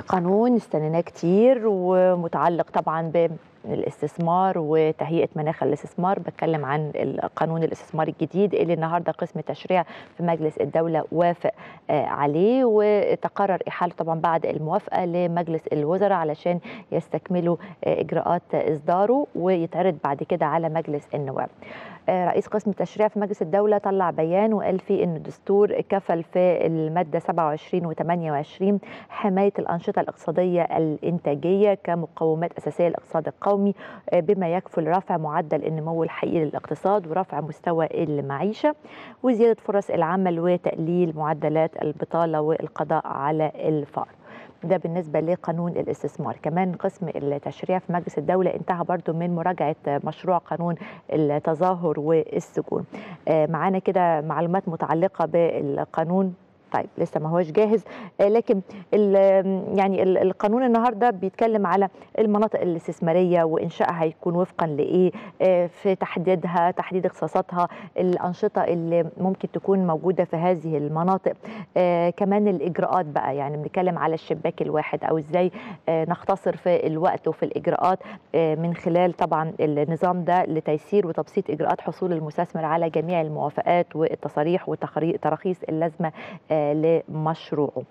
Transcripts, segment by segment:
قانون استنيناه كتير ومتعلق طبعا بالاستثمار وتهيئه مناخ الاستثمار بتكلم عن قانون الاستثمار الجديد اللي النهارده قسم التشريع في مجلس الدوله وافق عليه وتقرر احالته طبعا بعد الموافقه لمجلس الوزراء علشان يستكملوا اجراءات اصداره ويتعرض بعد كده على مجلس النواب. رئيس قسم التشريع في مجلس الدولة طلع بيان وقال فيه أن الدستور كفل في المادة 27 و 28 حماية الأنشطة الاقتصادية الإنتاجية كمقومات أساسية للاقتصاد القومي بما يكفل رفع معدل النمو الحقيقي للاقتصاد ورفع مستوى المعيشة وزيادة فرص العمل وتقليل معدلات البطالة والقضاء على الفقر ده بالنسبة لقانون الاستثمار كمان قسم التشريع في مجلس الدولة انتهى برضو من مراجعة مشروع قانون التظاهر والسجون معانا كده معلومات متعلقة بالقانون طيب لسه ما هوش جاهز لكن ال يعني ال القانون النهارده بيتكلم على المناطق الاستثماريه وانشائها هيكون وفقا لايه في تحديدها تحديد اختصاصاتها الانشطه اللي ممكن تكون موجوده في هذه المناطق كمان الاجراءات بقى يعني بنتكلم على الشباك الواحد او ازاي نختصر في الوقت وفي الاجراءات من خلال طبعا النظام ده لتيسير وتبسيط اجراءات حصول المستثمر على جميع الموافقات والتصاريح والتراخيص اللازمه لمشروعه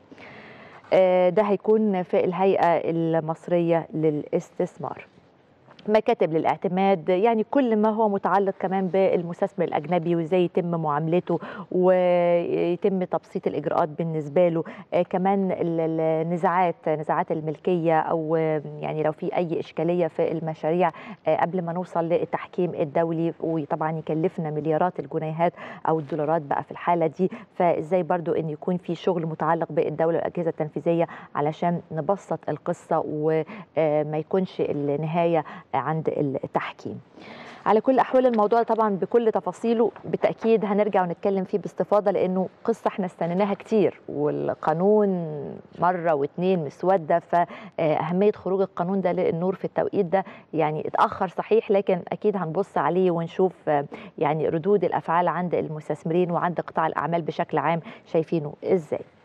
ده هيكون في الهيئة المصرية للاستثمار مكاتب للاعتماد يعني كل ما هو متعلق كمان بالمستثمر الاجنبي وازاي يتم معاملته ويتم تبسيط الاجراءات بالنسبه له آه كمان النزاعات نزاعات الملكيه او يعني لو في اي اشكاليه في المشاريع آه قبل ما نوصل للتحكيم الدولي وطبعا يكلفنا مليارات الجنيهات او الدولارات بقى في الحاله دي فازاي برضو ان يكون في شغل متعلق بالدوله والاجهزه التنفيذيه علشان نبسط القصه وما يكونش النهايه عند التحكيم على كل احوال الموضوع طبعا بكل تفاصيله بالتاكيد هنرجع ونتكلم فيه باستفاضه لانه قصه احنا استنيناها كتير والقانون مره واثنين مسوده فاهميه خروج القانون ده للنور في التوقيت ده يعني اتاخر صحيح لكن اكيد هنبص عليه ونشوف يعني ردود الافعال عند المستثمرين وعند قطاع الاعمال بشكل عام شايفينه ازاي